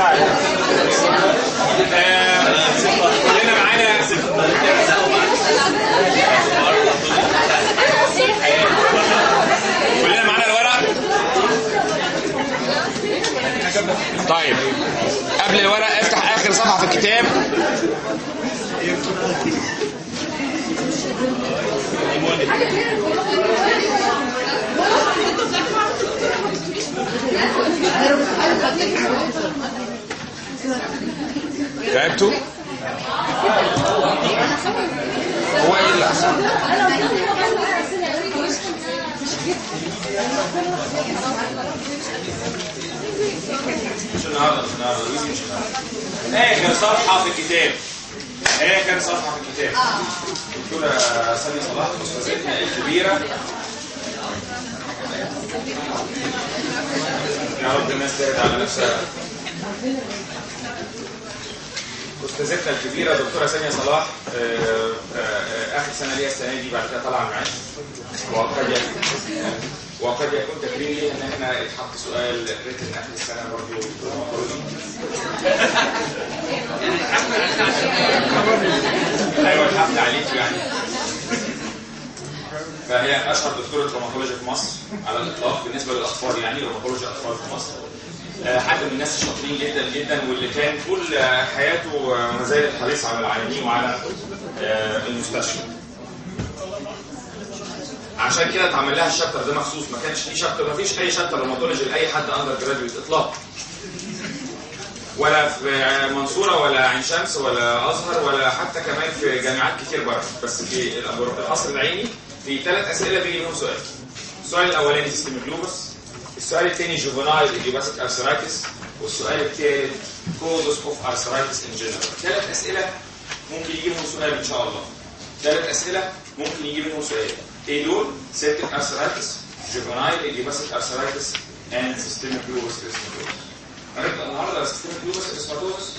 كلنا معانا كلنا معانا الورق طيب قبل الورق افتح اخر صفحه في الكتاب تعبتوا؟ هو ايه اللي حصل؟ مش النهارده مش النهارده ويزي مش النهارده اخر صفحه في الكتاب اخر صفحه في الكتاب دكتوره ساميه صلاح استاذتنا الكبيره يا رب الناس تهدى على نفسها استاذتنا الكبيره دكتوره ساميه صلاح آه، آه، اخر سنه ليها السنه دي بعد كده طالعه معاش وقد يكون وقد يكون تكريم لي ان احنا اتحط سؤال ريتن اخر السنه برضه ايوه الحمد عليك يعني فهي اشهر دكتوره روماتولوجي في مصر على الاطلاق بالنسبه للاطفال يعني روماتولوجي اطفال في مصر آه، حد من الناس الشاطرين جدا جدا واللي كان طول آه، حياته آه، ما زال حريص على العالمين وعلى آه، المستشفى عشان كده اتعمل لها الشابتر ده مخصوص ما كانش في شابتر ما فيش اي شابتر روماتولوجي لاي حد اندر جراديويت اطلاقا ولا في منصوره ولا عين شمس ولا ازهر ولا حتى كمان في جامعات كتير بره بس في القصر العيني في ثلاث اسئله بيجي منهم سؤال السؤال الاولاني سيستم جلوبس السؤال الثاني جوفنايل ايديوباثيك ارثرايتس والسؤال الثالث كوزس اوف ارثرايتس ان جنرال ثلاث اسئله ممكن يجي منهم سؤال ان شاء الله ثلاث اسئله ممكن يجي منهم سؤال ايه دول سيرتيك ارثرايتس جوفنايل ايديوباثيك ارثرايتس اند سيستميك لوبس ارثرايتس هنبدا النهارده سيستميك لوبس ارثرايتس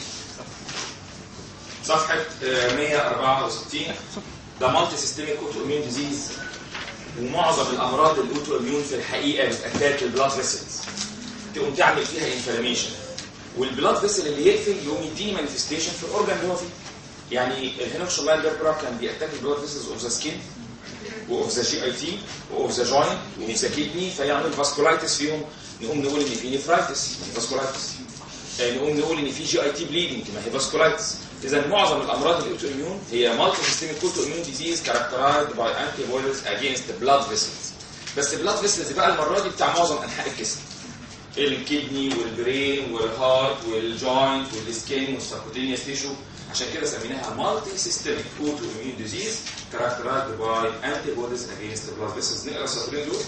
صفحه آه، 164 ده مالتي سيستميك اوتو اميون ديزيز ومعظم الامراض الاوتو اميون في الحقيقه بتاتاك البلاد فيسلز تقوم تعمل فيها انفلاميشن والبلاد فيسل اللي يقفل يقوم يديني مانيفستيشن في الاورجان اللي هو فيه يعني الهينوكش لاين بيربرا كان بياتاك البلاد فيسلز اوف ذا سكين واوف ذا جي اي تي واوف ذا جوينت واوف ذا كيدني فيعمل فاسكولايتس فيهم نقوم نقول ان في نفرايتس ما هي فاسكولايتس آه، نقوم نقول ان في جي اي تي بليدنج ما هي فاسكولايتس اذا معظم الامراض الاوتو اميون هي مالتي سيستميك اوتو اميون ديزيز كاركترايزد باي انتي بوديز اجينست بلاد فيسلز بس البلاد فيسلز بقى المره دي بتاع معظم انحاء الجسم الكدني والبرين والهارت والجوينت والسكين والسبكوتينيوس تيشو عشان كده سميناها مالتي سيستميك اوتو اميون ديزيز كاركترايزد باي انتي بوديز اجينست بلاد فيسلز نقرا السطرين دول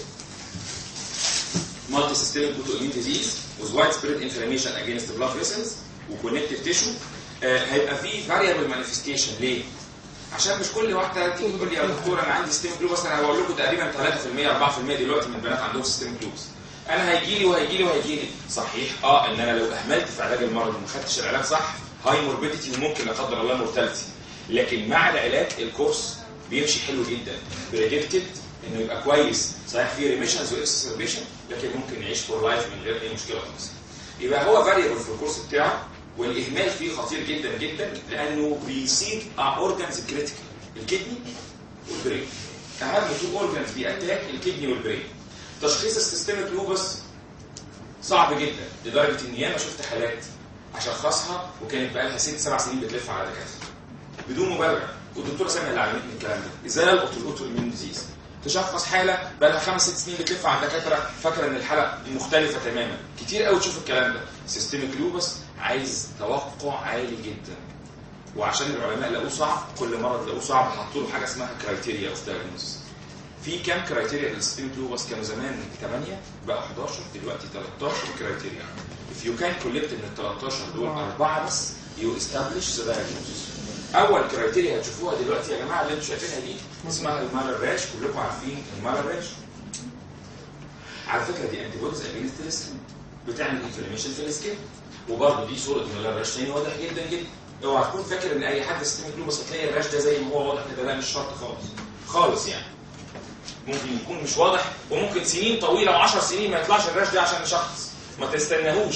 multi systemic autoimmune disease with widespread inflammation against the blood vessels وconnective tissue آه، هيبقى فيه variable manifestation ليه؟ عشان مش كل واحده تيجي تقول لي يا دكتور انا عندي سيستميك لوبس انا بقول لكم تقريبا 3% 4% دلوقتي من البنات عندهم سيستميك لوبس انا هيجي لي وهيجي لي وهيجي لي صحيح اه ان انا لو اهملت في علاج المرض وما خدتش العلاج صح هاي موربيديتي وممكن لا قدر الله مورتاليتي لكن مع العلاج الكورس بيمشي حلو جدا بريدكتد انه يبقى كويس صحيح في ريميشنز واكسسربيشن لكن ممكن يعيش فور لايف من غير اي مشكله خالص يبقى هو فاريبل في الكورس بتاعه والاهمال فيه خطير جدا جدا لانه بيصيب اورجانز كريتيكال الكدني والبرين اهم تو اورجانز بيأتاك الكدني والبرين تشخيص السيستميك لوبس صعب جدا لدرجه ان ياما شفت حالات اشخصها وكانت بقى لها ست سبع سنين بتلف على دكاتره بدون مبالغه والدكتوره ساميه اللي علمتني الكلام ده ازاي القط الاوتو اميون ديزيز تشخص حاله بقى لها خمس ست سنين بتلف على الدكاتره فاكره ان الحاله مختلفه تماما كتير قوي تشوف الكلام ده سيستميك لوبس عايز توقع عالي جدا وعشان العلماء لقوه صعب كل مرض لقوه صعب حطوا له حاجه اسمها كرايتيريا اوف دايجنوستس في كام كرايتيريا للسيستميك لوبس كانوا زمان 8 بقى 11 دلوقتي 13 كرايتيريا if you can collect من ال 13 دول اربعه بس you establish the diagnosis اول كرايتيريا هتشوفوها دلوقتي يا جماعه اللي انتم شايفينها دي اسمها المالر راش كلكم عارفين المالر راش على فكره دي انتي بوديز اجينست السكين بتعمل انفلاميشن في السكين وبرضه دي صوره مالر راش تاني واضح جدا جدا اوعى تكون فاكر ان اي حد سيستميك لوبس هتلاقي الراش ده زي ما هو واضح كده لا مش شرط خالص خالص يعني ممكن يكون مش واضح وممكن سنين طويله و10 سنين ما يطلعش الراش ده عشان نشخص ما تستناهوش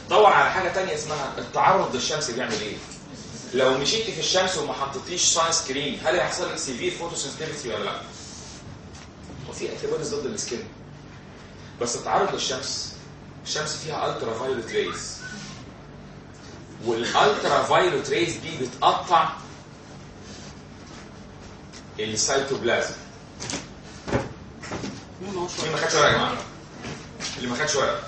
دور على حاجه تانية اسمها التعرض للشمس بيعمل ايه لو مشيت في الشمس وما حطيتيش سان سكرين هل هيحصل لك سيفير فوتوسنسيتيفيتي ولا لا وفي انتي بوديز ضد السكين بس التعرض للشمس الشمس فيها الترا فايولت ريز والالترا فايولت ريز دي بتقطع السيتوبلازم مين ما خدش ورقه يا جماعه اللي ما خدش ورقه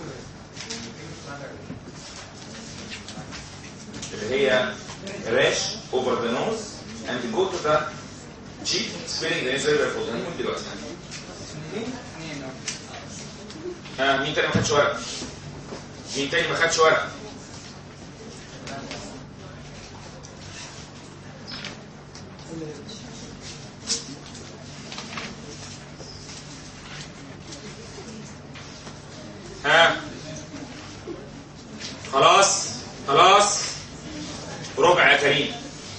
اللي هي rash over the nose and go to the cheek spilling the nasal air هنقول دلوقتي آه مين تاني ما خدش ورقه مين تاني ما خدش ورقه ها خلاص خلاص ربع يا كريم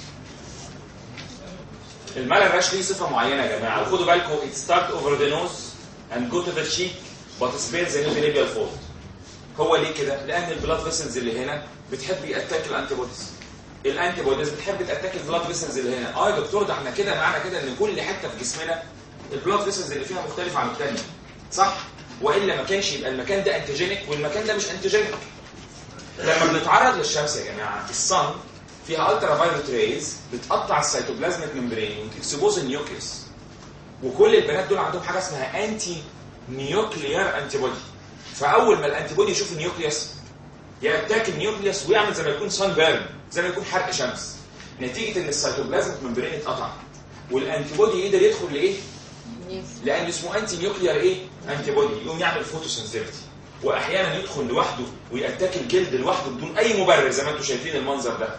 الملل الرش ليه صفه معينه يا جماعه وخدوا بالكم it start over the nose and go to the cheek but spills in the labial fold هو ليه كده؟ لان البلاد فيسلز اللي هنا بتحب ياتاك الانتي بوديز الانتي بوديز بتحب تاتاك البلاد فيسلز اللي هنا اه يا دكتور ده احنا كده معنى كده ان كل حته في جسمنا البلاد فيسلز اللي فيها مختلفه عن الثانيه صح؟ والا ما كانش يبقى المكان ده انتيجينيك والمكان ده مش انتيجينيك لما بنتعرض للشمس يا جماعه الصن فيها الترا فايولت ريز بتقطع السيتوبلازميك ممبرين وتكسبوز النيوكليوس وكل البنات دول عندهم حاجه اسمها انتي نيوكليير انتي بودي فاول ما الانتي بودي يشوف النيوكليوس يأتاك النيوكليوس ويعمل زي ما يكون سان بيرن زي ما يكون حرق شمس نتيجه ان السيتوبلازميك ممبرين اتقطع والانتي بودي يقدر يدخل لايه؟ لان اسمه انتي نيوكليير ايه؟ انتي بودي يقوم يعمل فوتوسنسيتيفيتي واحيانا يدخل لوحده ويأتاك الجلد لوحده بدون اي مبرر زي ما انتم شايفين المنظر ده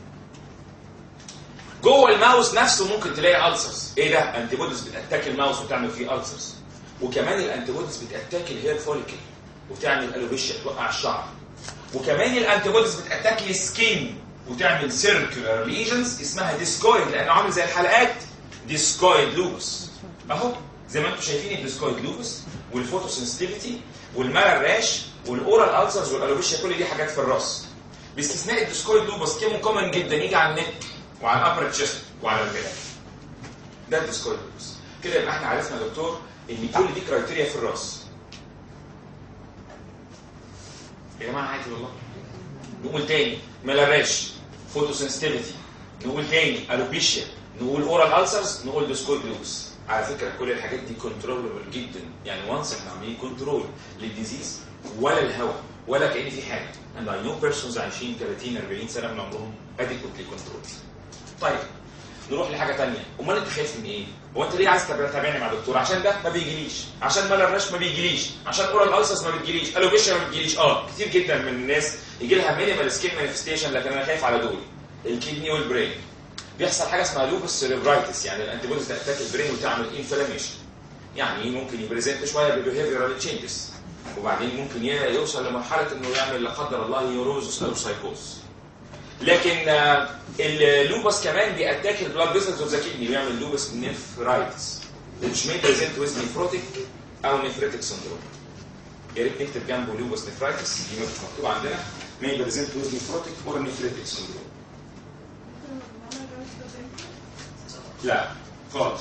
جوه الماوس نفسه ممكن تلاقي ألسرز ايه ده انتي بوديز بتأتاك الماوس وتعمل فيه ألسرز وكمان الانتي بوديز بتأتاك الهير فوليكل وتعمل الوبيشيا توقع الشعر وكمان الانتي بوديز بتأتاك السكين وتعمل سيركلر ليجنز اسمها ديسكويد لانه عامل زي الحلقات ديسكويد لوبس اهو زي ما انتم شايفين الديسكويد لوبس والفوتوسنسيتيفيتي والمالر راش والاورال السرز والالوبيشيا كل دي حاجات في الراس باستثناء الديسكويد لوبس كيمو كومن جدا يجي على النك وعلى الابر تشيست وعلى الباك ده الديسكويد لوبس كده يبقى احنا عرفنا يا دكتور ان كل دي كرايتيريا في الراس يا جماعه عادي والله نقول تاني ملاباش فوتوسنسيتيفيتي نقول تاني الوبيشيا نقول اورال السرز نقول ديسكويد لوبس على فكره كل الحاجات دي كنترولبل جدا يعني وانس احنا عاملين كنترول للديزيز ولا الهواء ولا كان في حاجه and I know persons عايشين 30 40 سنه من عمرهم adequately controlled طيب نروح لحاجه ثانيه امال انت خايف من ايه هو انت ليه عايز تتابعني مع دكتور عشان ده ما بيجيليش عشان مال الرش ما بيجيليش عشان اورال السس ما بتجيليش الوبيشيا ما بتجيليش اه كتير جدا من الناس يجي لها مينيمال سكين مانيفستيشن لكن انا خايف على دول الكدني والبرين بيحصل حاجه اسمها لوبس سيريبرايتس يعني الانتي بوديز تاتاك البرين وتعمل انفلاميشن يعني ممكن يبريزنت شويه ببيهيفيرال تشينجز وبعدين ممكن يوصل لمرحله انه يعمل لا قدر الله نيوروزس او سايكوز لكن اللوبس كمان بيأتاك البلاد فيسلز اوف ذا كدني بيعمل لوبس نيفرايتس which may present with nephrotic او nephritic syndrome يا ريت نكتب جنبه لوبس نيفرايتس دي مش مكتوبه عندنا may present with nephrotic or nephritic syndrome لا خالص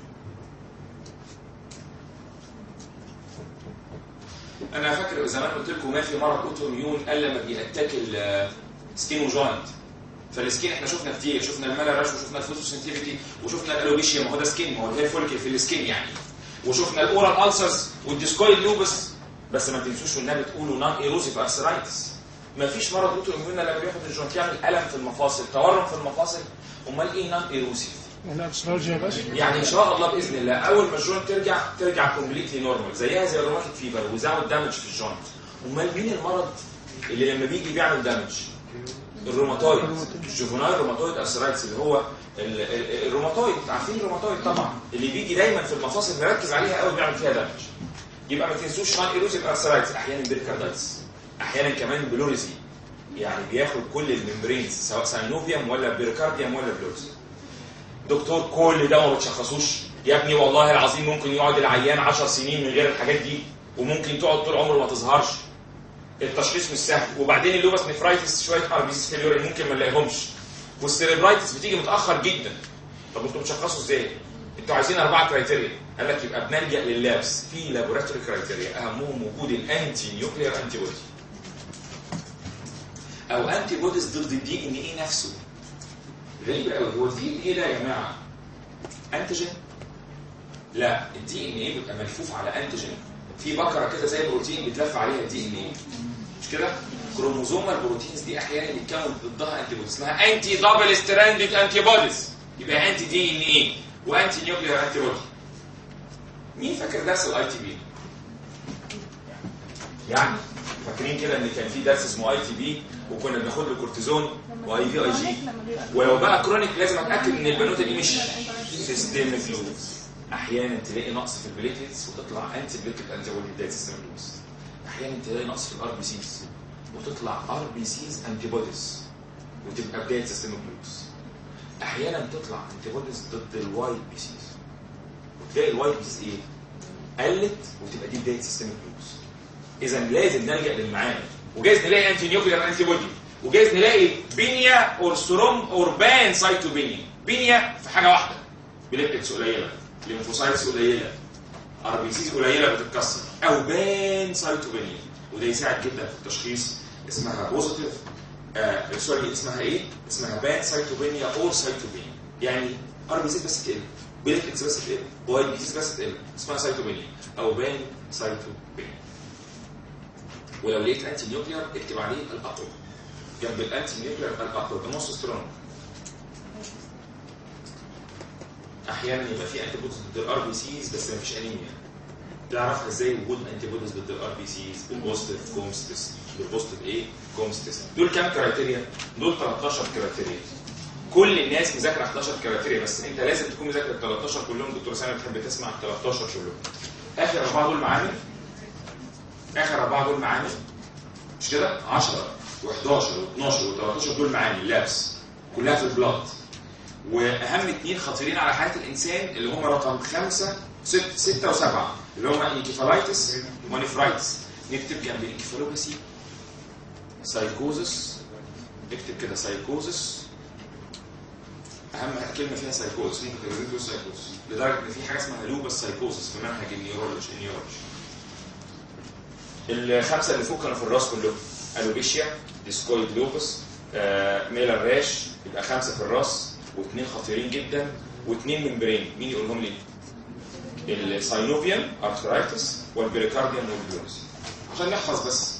انا فاكر زمان قلت لكم ما في مرض اوتو ميون الا لما بيأتاك السكين وجوينت فالسكين احنا شفنا كتير شفنا المالا راش وشفنا الفوتوسنتيفيتي وشفنا الالوبيشيا ما هو ده سكين ما هو الهير فوليكل في السكين يعني وشفنا الاورال السرز والديسكويد لوبس بس ما تنسوش انها بتقولوا نون ايروسيف ارثرايتس ما فيش مرض اوتو ميون لما بياخد الجوينت يعمل الم في المفاصل تورم في المفاصل امال ايه نون ايروسيف الابسولوجيا بس يعني ان شاء الله باذن الله اول ما الجوينت ترجع ترجع كومبليتلي نورمال زيها زي الروماتيك فيفر وزاوت دامج في الجوينت امال مين المرض اللي لما بيجي بيعمل دامج الروماتويد الجوفونايل روماتويد ارثرايتس اللي هو ال- ال- الروماتويد عارفين الروماتويد طبعا اللي بيجي دايما في المفاصل مركز عليها قوي بيعمل فيها دامج يبقى ما تنسوش نون ايروسيف ارثرايتس احيانا بيركاردايتس احيانا كمان بلوريزي يعني بياخد كل الممبرينز سواء ساينوفيوم ولا بيركارديوم ولا بلوريزي دكتور كل ده ما بتشخصوش يا ابني والله العظيم ممكن يقعد العيان 10 سنين من غير الحاجات دي وممكن تقعد طول عمره ما تظهرش التشخيص مش سهل وبعدين اللوبس نفرايتس شويه ار بي سي فيليور ممكن ما نلاقيهمش والسيريبرايتس بتيجي متاخر جدا طب انتوا بتشخصوا ازاي؟ انتوا عايزين اربعه كرايتيريا قال لك يبقى بنلجا لللابس في لابوراتوري كرايتيريا اهمهم وجود الانتي نيوكليير انتي بودي او انتي بوديز ضد الدي ان ايه نفسه غريب قوي هو الدي ان ايه ده يا جماعه انتيجين لا الدي ان ايه بيبقى ملفوف على انتيجين في بكره كده زي البروتين بيتلف عليها الدي ان ايه مش كده كروموزومال بروتينز دي احيانا بيتكون ضدها انتي بوديز اسمها انتي دبل ستراندد انتي بوديز يبقى انتي دي ان ايه وانتي نيوكليير انتي بودي مين فاكر درس الاي تي بي يعني فاكرين كده ان كان في درس اسمه اي تي بي وكنا بناخد له كورتيزون واي في اي جي ولو بقى كرونيك لازم اتاكد ان البنوته دي مش سيستميك لوز احيانا تلاقي نقص في البليتلتس وتطلع انتي بليتلت انتي بودي بدايه سيستميك لوز احيانا تلاقي نقص في الار بي سيز وتطلع ار بي سيز انتي بوديز وتبقى بدايه سيستميك لوز احيانا تطلع انتي بوديز ضد الواي بي سيز وتلاقي الواي بي سيز ايه قلت وتبقى دي بدايه سيستميك لوز اذا لازم نلجا للمعامل وجايز نلاقي انتي نيوكليير انتي بودي وجايز نلاقي بينيا اور سروم اور بان سايتوبينيا بينيا في حاجه واحده بليتلتس قليله ليمفوسايتس قليله ار بي سيز قليله بتتكسر او بان سايتوبينيا وده يساعد جدا في التشخيص اسمها بوزيتيف آه سوري اسمها ايه؟ اسمها بان سايتوبينيا اور سايتوبينيا يعني ار بي سيز بس تقل بليتلتس بس تقل واي بي سيز بس تقل اسمها سايتوبينيا او بان سايتوبينيا ولو لقيت انتي نيوكليير اكتب عليه الاقوى جنب الانتي نيوكليير الاقوى ده نص سترونج احيانا يبقى في انتي بوديز ضد الار بي سيز بس مفيش انيميا تعرفها ازاي وجود انتي بوديز ضد الار بي سيز بالبوزيتيف كومز تيست بالبوزيتيف ايه كومز تيست دول كام كرايتيريا دول 13 كرايتيريا كل الناس مذاكره 11 كرايتيريا بس انت لازم تكون مذاكر ال 13 كلهم دكتور سامي بتحب تسمع ال 13 كلهم اخر اربعه دول معامل اخر اربعه دول معامل مش كده 10 و11 و12 و13 دول معامل لابس كلها في البلاد واهم اثنين خطيرين على حياه الانسان اللي هم رقم خمسه ست سته وسبعه اللي هم انكيفالايتس ونفرايتس نكتب جنب الانكيفالوباسي سايكوزس نكتب كده سايكوزس اهم كلمه فيها سايكوزس ممكن تبقى سايكوزس لدرجه ان في حاجه اسمها لوبس سايكوزس في منهج النيورولوجي النيورولوجي الخمسه اللي فوق كانوا في الراس كلهم الوبيشيا ديسكويد لوبس آه، ميلر راش يبقى خمسه في الراس واثنين خطيرين جدا واثنين من برين مين يقولهم لي؟ الساينوفيان ارثرايتس والبريكارديان والبلوز عشان نحفظ بس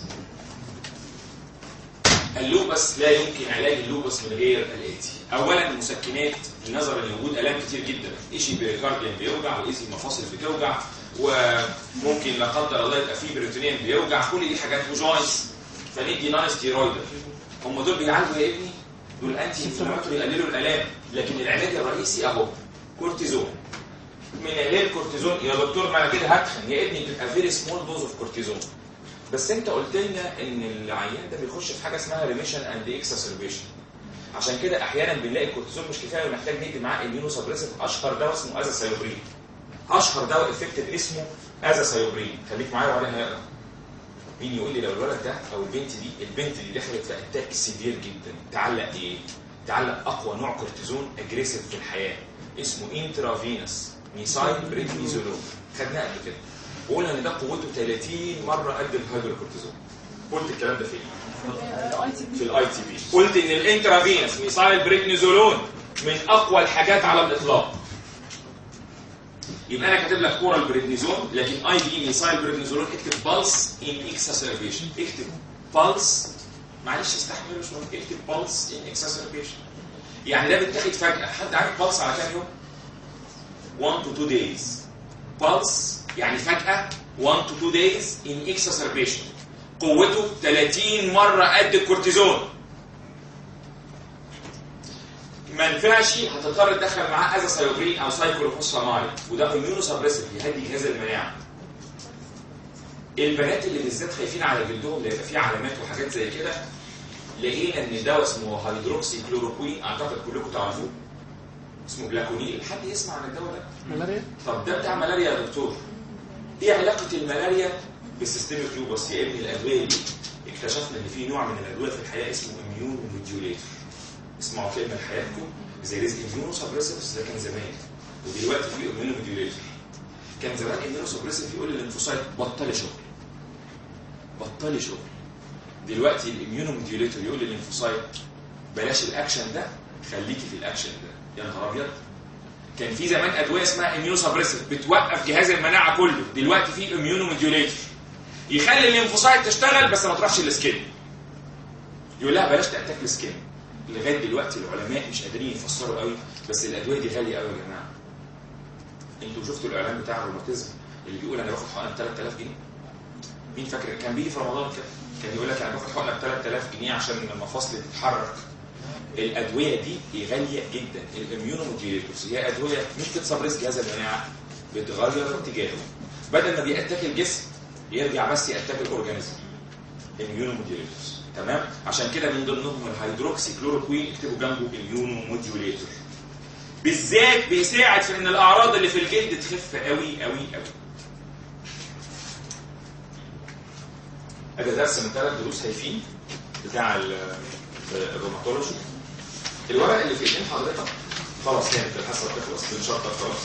اللوبس لا يمكن علاج اللوبس من غير الاتي اولا المسكنات نظرا لوجود الام كتير جدا ايشي بريكارديان بيوجع وايزي مفاصل بتوجع وممكن لا قدر الله يبقى فيه بريتونيان بيوجع كل دي حاجات وجوينتس فندي نون ستيرويدال هم دول بيعالجوا يا ابني دول انتي انفلاماتوري يقللوا الالام لكن العلاج الرئيسي اهو كورتيزون من غير كورتيزون يا دكتور ما انا كده هتخن يا ابني بتبقى فيري سمول دوز اوف كورتيزون بس انت قلت لنا ان العيان ده بيخش في حاجه اسمها ريميشن اند اكساسربيشن عشان كده احيانا بنلاقي الكورتيزون مش كفايه ونحتاج ندي معاه اميونو سبريسيف اشهر دواء اسمه ازاسايوبرين اشهر دواء افكتيف اسمه ازاسايوبرين خليك معايا وبعدين هنقرا مين يقول لي لو الولد ده او البنت دي البنت دي دخلت في اتاك سيفير جدا تعلق ايه؟ تعلق اقوى نوع كورتيزون اجريسيف في الحياه اسمه انترافينس ميسايل بريدنيزولون خدناه قبل كده وقلنا ان ده قوته 30 مره قد الهيدروكورتيزون قلت الكلام ده فين؟ في الاي تي بي قلت ان الانترافينس ميسايل بريدنيزولون من اقوى الحاجات على الاطلاق يبقى انا كاتب لك اورال بريدنيزون لكن اي بي ميسايل بريدنيزولون اكتب بالس ان اكساسربيشن اكتب بالس معلش استحملوا شويه اكتب بالس ان اكساسربيشن يعني ده بيتاخد فجاه حد عارف بالس على كام يوم 1 to 2 days بالس يعني فجاه 1 to 2 days in exacerbation قوته 30 مره قد الكورتيزون ما ينفعش هتضطر تدخل معاه ازاسايوبرين او سايكلوفوسفامايد وده اميونو سبريسيف يهدي جهاز المناعه البنات اللي بالذات خايفين على جلدهم اللي يبقى فيه علامات وحاجات زي كده لقينا ان دواء اسمه هيدروكسي كلوروكوين اعتقد كلكم تعرفوه اسمه جلاكونيل حد يسمع عن الدواء ده؟ ملاريا طب ده بتاع ملاريا يا دكتور ايه علاقه الملاريا بالسيستميك لوبس يا ابني الادويه دي اكتشفنا ان في نوع من الادويه في الحياه اسمه اميون موديوليتور اسمعوا كلمه لحياتكم زي رزق اميونو سبريسيفز ده كان زمان ودلوقتي في اميونو موديوليتور كان زمان اميونو سبريسيف يقول للانفوسايت بطلي شغل بطلي شغل دلوقتي الاميونو موديوليتور يقول للانفوسايت بلاش الاكشن ده خليكي في الاكشن ده يا نهار ابيض كان في زمان ادويه اسمها اميونو سبريسيف بتوقف جهاز المناعه كله دلوقتي في اميونو موديوليتور يخلي الليمفوسايت تشتغل بس ما تروحش السكين يقول لها بلاش تاتاك السكين لغايه دلوقتي العلماء مش قادرين يفسروا قوي بس الادويه دي غاليه قوي يا جماعه انتوا شفتوا الاعلان بتاع الروماتيزم اللي بيقول انا باخد حقنه ب 3000 جنيه مين فاكر كان بيجي في رمضان كده كان يقول لك انا باخد حقنه ب 3000 جنيه عشان مفاصلي تتحرك الادويه دي غاليه جدا الاميونوموديوليتورز هي ادويه مش بتسبرس جهاز المناعه بتغير اتجاهه بدل ما بيأتاك الجسم يرجع بس يأتاك الاورجانيزم اميونوموديوليتورز تمام عشان كده من ضمنهم الهيدروكسي كلوروكوين اكتبوا جنبه اميونوموديوليتور بالذات بيساعد في ان الاعراض اللي في الجلد تخف قوي قوي قوي ادي درس من ثلاث دروس هايفين بتاع الروماتولوجي الورق اللي في ايدين حضرتك خلاص كانت الحصه بتخلص بنشطب خلاص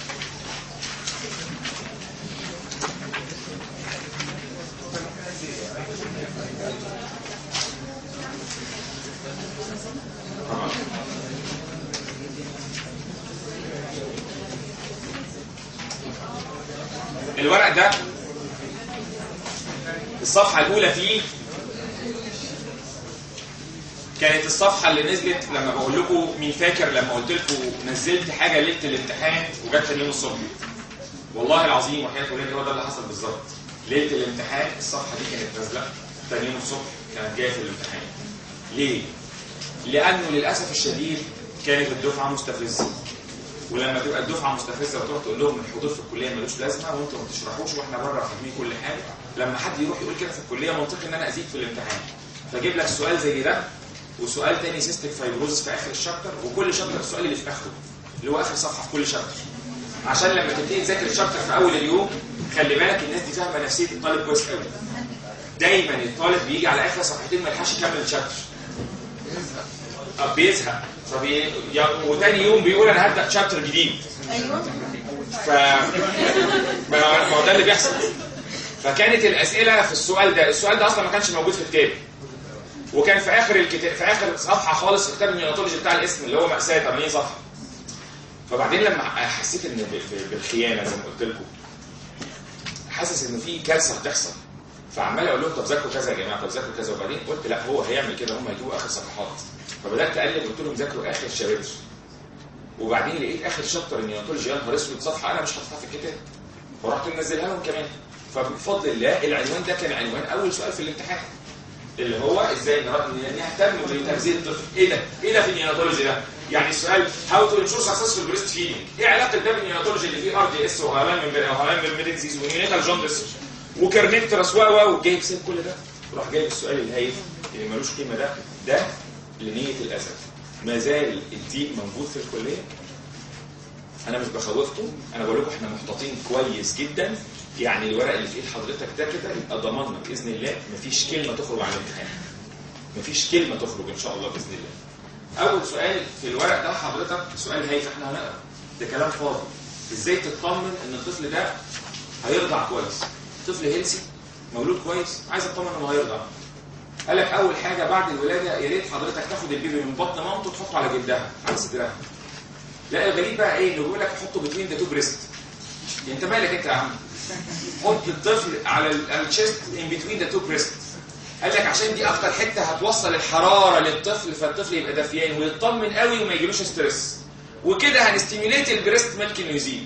تمام الورق ده الصفحة الأولى فيه كانت الصفحة اللي نزلت لما بقول لكم مين فاكر لما قلت لكم نزلت حاجة ليلة الامتحان وجت تاني يوم الصبح والله العظيم وحياة ولادي هو ده اللي حصل بالظبط ليلة الامتحان الصفحة دي كانت نازلة تاني يوم الصبح كانت جاية في الامتحان ليه؟ لأنه للأسف الشديد كانت الدفعة مستفزة ولما تبقى الدفعه مستفزه وتروح تقول لهم الحضور في الكليه ملوش لازمه وانتوا ما بتشرحوش واحنا بره فاهمين كل حاجه لما حد يروح يقول كده في الكليه منطقي ان انا ازيد في الامتحان فاجيب لك سؤال زي ده وسؤال تاني سيستيك فايبروزس في اخر الشابتر وكل شابتر السؤال اللي في اخره اللي هو اخر صفحه في كل شابتر عشان لما تبتدي تذاكر الشابتر في اول اليوم خلي بالك الناس دي فاهمه نفسيه الطالب كويس قوي دايما الطالب بيجي على اخر صفحتين ما يلحقش يكمل الشابتر بيزهق فبي... وتاني يوم بيقول انا هبدا شابتر جديد ايوه ف ما هو ده اللي بيحصل فكانت الاسئله في السؤال ده السؤال ده اصلا ما كانش موجود في الكتاب وكان في اخر الكتاب في اخر صفحه خالص في كتاب النيوناتولوجي بتاع الاسم اللي هو مأساة 80 صفحه فبعدين لما حسيت ان بالخيانه زي ما قلت لكم حاسس ان في كارثه بتحصل فعمال اقول لهم طب ذاكروا كذا يا جماعه طب ذاكروا كذا وبعدين قلت لا هو هيعمل كده هم هيجيبوا اخر صفحات فبدات اقلب قلت لهم ذاكروا اخر شابتر وبعدين لقيت اخر شابتر النيوناتولوجي يا نهار اسود صفحه انا مش حاططها في الكتاب فرحت منزلها لهم كمان فبفضل الله العنوان ده كان عنوان اول سؤال في الامتحان اللي هو ازاي نهتم بتغذيه الطفل ايه ده ايه ده في النيوناتولوجي ده يعني السؤال هاو تو انشور سكسسفول بريست فيدنج ايه علاقه ده بالنيوناتولوجي اللي فيه ار دي اس وهلان من وهلان من ديزيز ونيونيتال جوندس وكرنكترس و و وجايب سيب كل ده وراح جايب السؤال الهايف اللي ملوش قيمه ده ده لنيه الاسف ما زال الضيق موجود في الكليه انا مش بخوفكم انا بقول لكم احنا محتاطين كويس جدا يعني الورق اللي في ايد حضرتك ده كده يبقى ضماننا باذن الله مفيش كلمه تخرج عن الامتحان مفيش كلمه تخرج ان شاء الله باذن الله اول سؤال في الورق ده حضرتك سؤال هايف احنا هنقرا ده كلام فاضي ازاي تطمن ان الطفل ده هيرضع كويس طفل هيلسي مولود كويس عايز اطمن انه هيرضع قال لك اول حاجه بعد الولاده يا ريت حضرتك تاخد البيبي من بطن مامته تحطه على جلدها على صدرها لا الغريب بقى ايه انه بيقول لك حطه بتوين ذا تو بريست انت مالك انت يا عم حط الطفل على الشيست ان بتوين ذا تو بريست قال لك عشان دي اكتر حته هتوصل الحراره للطفل فالطفل يبقى دافيان ويطمن قوي وما يجيلوش ستريس وكده هنستيميليت البريست ميلك انه يزيد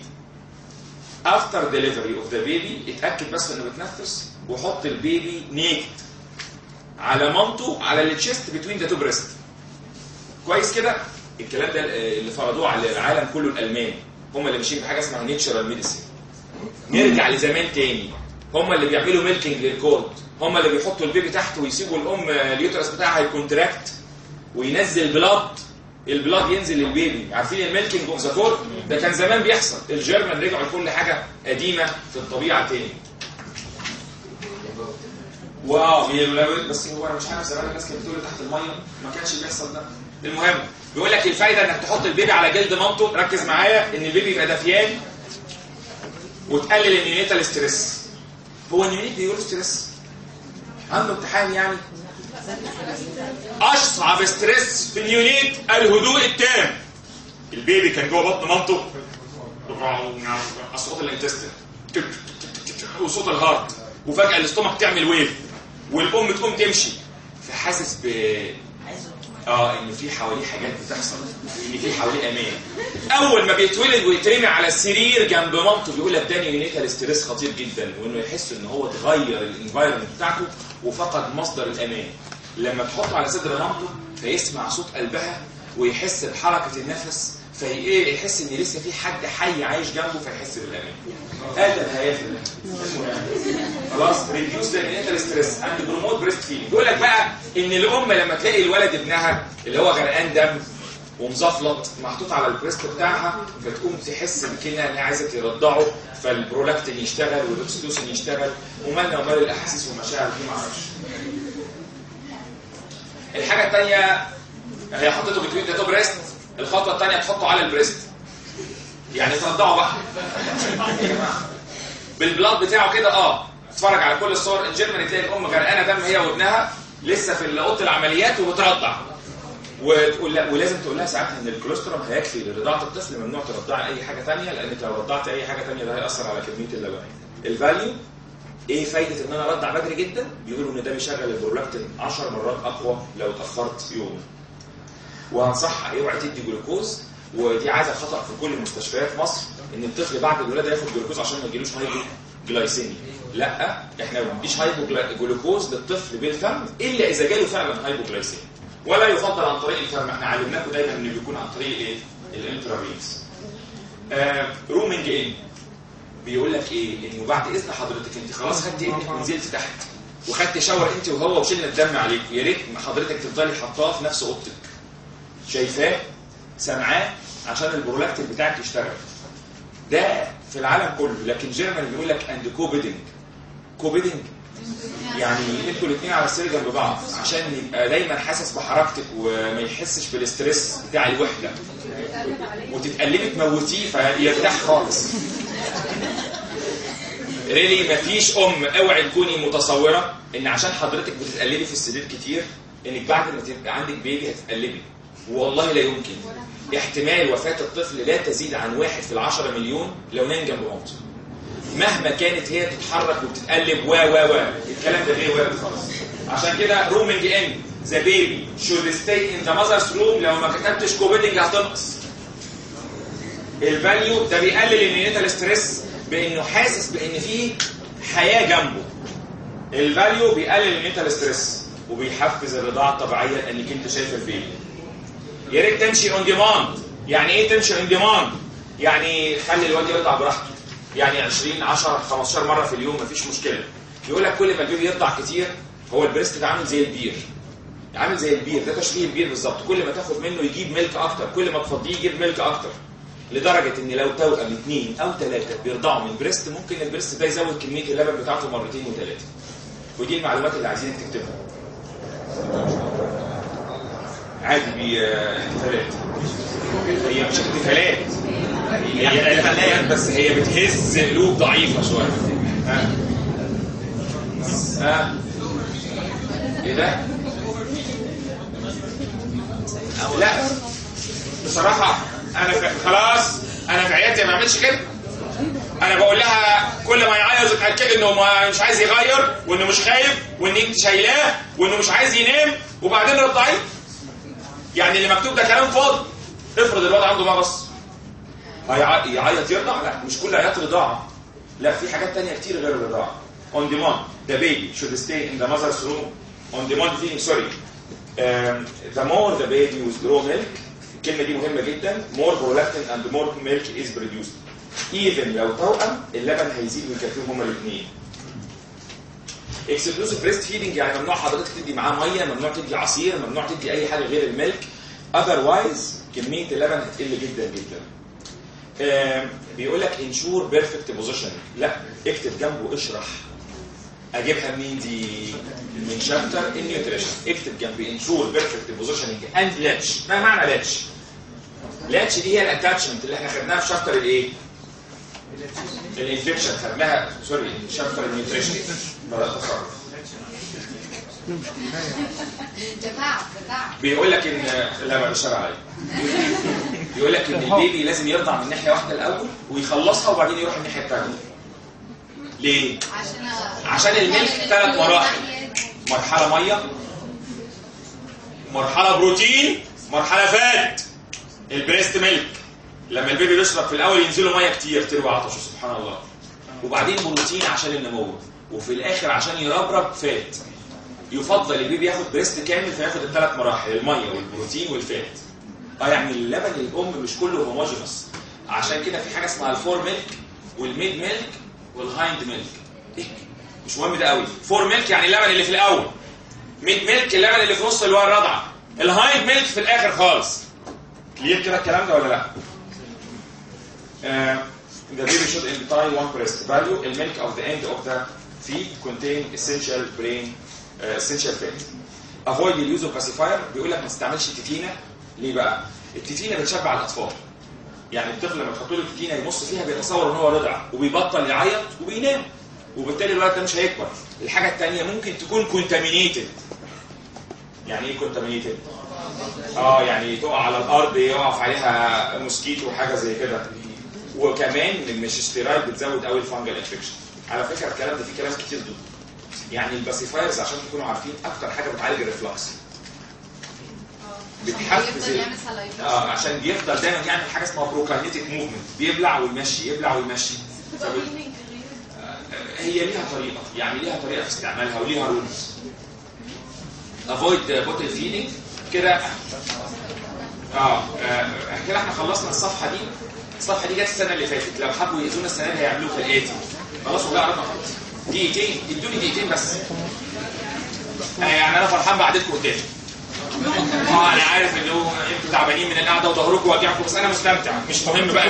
افتر ديليفري اوف ذا بيبي اتاكد بس انه بيتنفس وحط البيبي نيكد على مامته على التشيست بتوين ذا تو بريست كويس كده الكلام ده اللي فرضوه على العالم كله الالمان هم اللي ماشيين بحاجه اسمها نيتشرال ميديسين نرجع لزمان تاني هم اللي بيعملوا ميلكينج للكورد هم اللي بيحطوا البيبي تحت ويسيبوا الام اليوترس بتاعها يكونتراكت وينزل بلاد البلاد ينزل للبيبي عارفين الميلكينج اوف ذا كورد ده كان زمان بيحصل الجيرمان رجعوا لكل حاجه قديمه في الطبيعه تاني واه بي- بس هو انا مش عارف زمان الناس كانت بتقول تحت الميه ما كانش بيحصل ده المهم بيقول لك الفايده انك تحط البيبي على جلد مامته ركز معايا ان البيبي يبقى دفيان وتقلل النيونيتال ستريس هو النيونيت بيقول ستريس عنده امتحان يعني اصعب ستريس في اليونيت الهدوء التام البيبي كان جوه بطن مامته اصوات الانتستين وصوت الهارت وفجاه الاستومك تعمل ويف والام تقوم تمشي فحاسس ب اه ان في حواليه حاجات بتحصل ان في حواليه امان اول ما بيتولد ويترمي على السرير جنب مامته بيقول لك ده نيونيتال ستريس خطير جدا وانه يحس ان هو اتغير الانفايرمنت بتاعته وفقد مصدر الامان لما تحطه على صدر مامته فيسمع صوت قلبها ويحس بحركه النفس فايه يحس ان لسه في حد حي عايش جنبه فيحس بالامان هذا الهيافه خلاص ريديوس ذا نيونيتال ستريس اند بروموت بريست فيدنج بيقول لك بقى ان الام لما تلاقي الولد ابنها اللي هو غرقان دم ومزفلط محطوط على البريست بتاعها فتقوم تحس بكده ان هي عايزه ترضعه فالبرولاكتين يشتغل والاكسيتوسين يشتغل ومالنا ومال الاحاسيس والمشاعر دي ما اعرفش الحاجه الثانيه هي حطيته بتوين ذا بريست الخطوه الثانيه تحطه على البريست يعني ترضعه بقى يا جماعه بالبلاد بتاعه كده اه اتفرج على كل الصور الجيرمان تلاقي الام غرقانه دم هي وابنها لسه في اوضه العمليات وبترضع وتقول لا ولازم تقول لها ساعتها ان الكوليسترول هيكفي لرضاعه الطفل ممنوع ترضعي اي حاجه ثانيه لانك لو رضعت اي حاجه ثانيه ده هياثر على كميه اللبن الفاليو ايه فايده ان انا ارضع بدري جدا بيقولوا ان ده بيشغل البرولاكتين 10 مرات اقوى لو اتاخرت يوم وهنصحها اوعي تدي جلوكوز ودي عاده خطا في كل مستشفيات مصر ان الطفل بعد الولاده ياخد جلوكوز عشان ما يجيلوش هايبو جلايسيميا لا احنا ما بنديش هايبو جلوكوز للطفل بالفم الا اذا جاله فعلا هايبو جلايسيميا ولا يفضل عن طريق الفم احنا علمناكم دايما انه بيكون عن طريق ايه الانترافينس آه رومينج ان بيقول لك ايه انه بعد اذن حضرتك انت خلاص خدتي ابنك ونزلت تحت وخدت شاور انت وهو وشلنا الدم عليك يا ريت حضرتك تفضلي حطاه في نفس اوضتك شايفاه سامعاه عشان البرولاكتين بتاعك يشتغل ده في العالم كله لكن جيرمان بيقول لك اند كوبيدنج كوبيدنج يعني انتوا الاثنين على السرير جنب بعض عشان يبقى دايما حاسس بحركتك وما يحسش بالاسترس بتاع الوحده وتتقلبي تموتيه فيرتاح خالص ريلي مفيش ام اوعي تكوني متصوره ان عشان حضرتك بتتقلبي في السرير كتير انك بعد ما تبقى عندك بيبي هتتقلبي والله لا يمكن احتمال وفاة الطفل لا تزيد عن واحد في العشرة مليون لو نام جنب مامته مهما كانت هي تتحرك وبتتقلب و و و الكلام ده غير وارد خالص عشان كده رومينج ان ذا بيبي شود ستي ان ذا ماذرز روم لو ما كتبتش كوبيدنج هتنقص الفاليو ده بيقلل النيونيتال ستريس بانه حاسس بان في حياه جنبه الفاليو بيقلل النيونيتال ستريس وبيحفز الرضاعه الطبيعيه لانك انت شايف البيبي يا ريت تمشي اون ديماند يعني ايه تمشي اون ديماند يعني خلي الواد يرضع براحته يعني 20 10 15 مره في اليوم مفيش مشكله يقول لك كل ما البيبي يرضع كتير هو البريست ده عامل زي البير عامل زي البير ده تشبيه البير بالظبط كل ما تاخد منه يجيب ملك اكتر كل ما تفضيه يجيب ملك اكتر لدرجه ان لو توأم اثنين او ثلاثه بيرضعوا من بريست ممكن البريست ده يزود كميه اللبن بتاعته مرتين وثلاثه ودي المعلومات اللي عايزينك تكتبها عادي بي احتفالات هي مش احتفالات هي احتفالات بس هي بتهز قلوب ضعيفه شويه ها ها ايه ده؟ لا بصراحه انا في خلاص انا في عيادتي ما بعملش كده انا بقول لها كل ما يعيط اتاكد انه ما مش عايز يغير وانه مش خايف وان انت شايلاه وانه مش عايز ينام وبعدين رضعيه يعني اللي مكتوب ده كلام فاضي افرض الواد عنده مغص يعيط يرضع لا مش كل عياط رضاعه لا في حاجات تانية كتير غير الرضاعه on demand the baby should stay in the mother's room on demand feeding sorry um, the more the baby withdraw milk الكلمه دي مهمه جدا more prolactin and more milk is produced even لو توأم اللبن هيزيد ويكفيهم هما الاثنين اكسكلوسيف بريست فيدنج يعني ممنوع حضرتك تدي معاه ميه ممنوع تدي عصير ممنوع تدي اي حاجه غير الملك اذروايز كميه اللبن هتقل جدا جدا بيقول لك انشور بيرفكت بوزيشن لا اكتب جنبه اشرح اجيبها منين دي من شابتر النيوتريشن اكتب جنب انشور بيرفكت بوزيشننج اند لاتش ما معنى لاتش لاتش دي هي الاتاتشمنت اللي احنا خدناها في شابتر الايه الانفكشن خدناها سوري شابتر النيوتريشن بدات تصرف دفاع دفاع بيقول لك ان لا بقى الشرع عليك بيقول لك ان البيبي لازم يرضع من ناحيه واحده الاول ويخلصها وبعدين يروح الناحيه الثانيه ليه عشان عشان الملك ثلاث مراحل مرحله ميه مرحله بروتين مرحله فات البريست ميلك لما البيبي بيشرب في الاول ينزله ميه كتير تروي عطشه سبحان الله وبعدين بروتين عشان النمو وفي الاخر عشان يربرب فات يفضل البيبي ياخد بريست كامل فياخد الثلاث مراحل الميه والبروتين والفات اه يعني اللبن الام مش كله هوموجينوس عشان كده في حاجه اسمها الفور ميلك والميد ميلك والهايند ميلك إيه؟ مش مهم ده قوي فور ميلك يعني اللبن اللي في الاول ميد ميلك اللبن اللي في نص اللي هو الرضعه الهايند ميلك في الاخر خالص كلير كده الكلام ده ولا لا uh, the baby should in time one breast value the milk of the end of the feed contain essential brain uh, essential fat avoid the use of pacifier بيقول لك ما تستعملش التتينه ليه بقى التتينه بتشبع الاطفال يعني الطفل لما تحط له التتينه يبص فيها بيتصور ان هو رضع وبيبطل يعيط وبينام وبالتالي الولد ده مش هيكبر الحاجه الثانيه ممكن تكون كونتامينيتد يعني ايه كونتامينيتد اه يعني تقع على الارض يقف عليها موسكيتو وحاجه زي كده وكمان مش ستيرايد بتزود قوي الفانجل انفكشن على فكره الكلام ده فيه كلام كتير ضده يعني الباسيفايرز عشان تكونوا عارفين اكتر حاجه بتعالج الريفلكس بتحفز يفضل ال- يعمل سلايفا اه عشان بيفضل دايما يعمل حاجه اسمها بروكاينيتيك موفمنت بيبلع ويمشي يبلع ويمشي فب- آه، هي ليها طريقه يعني ليها طريقه في استعمالها وليها رولز افويد بوتل فيدنج كده اه آه، كده احنا خلصنا الصفحه دي الصفحه دي جت السنه اللي فاتت لو حبوا يأذونا السنه دي هيعملوه في الاتي خلاص ولا عرفنا خلاص دقيقتين ادوني دقيقتين بس آه يعني انا فرحان بقعدتكم قدامي اه انا عارف ان هو انتوا تعبانين من القعده وظهركم واجعكم بس انا مستمتع مش مهم بقى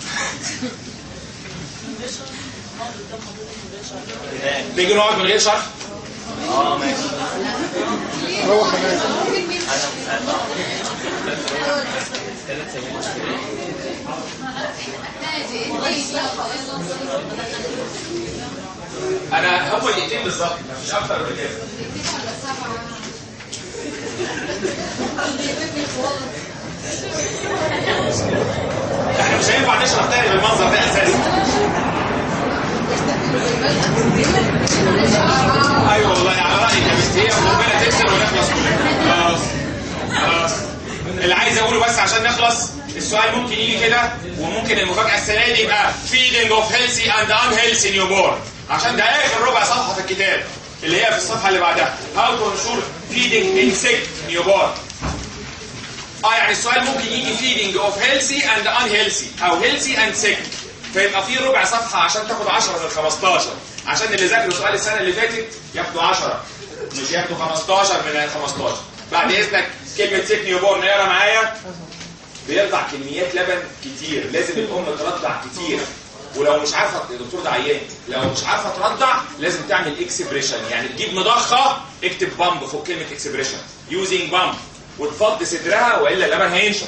تيجي نقعد من غير شرح اه ماشي هو كمان انا هم دقيقتين بالظبط مش اكتر من كده احنا مش هينفع نشرح تاني بالمنظر ده اساسا ايوه والله على رايك يا بنت هي ربنا تكسر ونخلص كلنا خلاص خلاص اللي عايز اقوله بس عشان نخلص السؤال ممكن يجي كده وممكن المفاجاه السنه دي يبقى feeding of healthy and unhealthy newborn عشان ده اخر ربع صفحه في الكتاب اللي هي في الصفحه اللي بعدها how to ensure feeding in sick newborn اه يعني السؤال ممكن يجي feeding of healthy and unhealthy او healthy and sick فيبقى في ربع صفحه عشان تاخد 10 من 15 عشان اللي ذاكروا سؤال السنه اللي فاتت ياخدوا 10 مش ياخدوا 15 من 15 بعد اذنك كلمه سيك نيوبورن اقرا معايا بيرضع كميات لبن كتير لازم الام ترضع كتير ولو مش عارفه الدكتور ده عيان لو مش عارفه ترضع لازم تعمل اكسبريشن يعني تجيب مضخه اكتب بامب فوق كلمه اكسبريشن يوزنج بامب وتفضي صدرها والا اللبن هينشف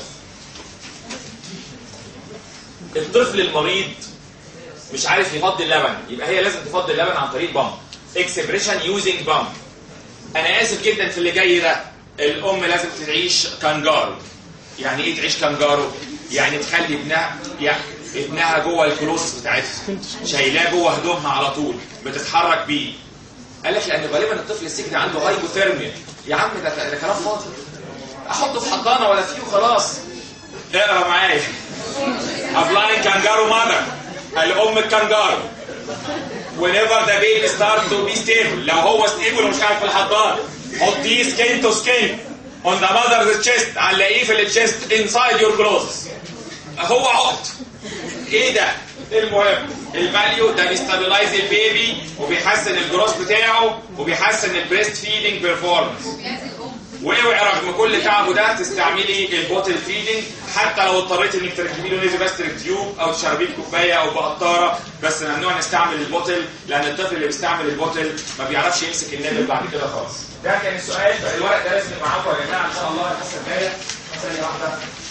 الطفل المريض مش عارف يفضي اللبن يبقى هي لازم تفضي اللبن عن طريق بامب اكسبريشن يوزنج بامب انا اسف جدا في اللي جاي ده الام لازم تعيش كانجارو يعني ايه تعيش كانجارو يعني تخلي ابنها يعني ابنها جوه الكلوسس بتاعتها شايلاه جوه هدومها على طول بتتحرك بيه قال لك لان غالبا الطفل السجن عنده هايبوثيرميا يا عم ده ده كلام فاضي احطه في حضانه ولا فيه وخلاص اقرا معايا ابلاين كانجارو ماذر الام الكانجارو whenever the baby starts to be stable لو هو stable ومش قاعد في الحضانه حطيه skin to skin on the mother's chest علقيه في التشيست inside your clothes هو عقد ايه ده المهم الفاليو ده بيستابلايز البيبي وبيحسن الجروس بتاعه وبيحسن البريست فيدنج بيرفورمانس وبيعزل الام واوعي رغم كل تعبه ده تستعملي البوتل فيدنج حتى لو اضطريت انك تركبي له نيزو جاستريك تيوب او تشربيه بكوبايه او بقطاره بس ممنوع نستعمل البوتل لان الطفل اللي بيستعمل البوتل ما بيعرفش يمسك النابل بعد كده خالص ده كان السؤال الورق ده لازم يبقى معاكم يا جماعه ان شاء الله الحصه الجايه ثانيه واحده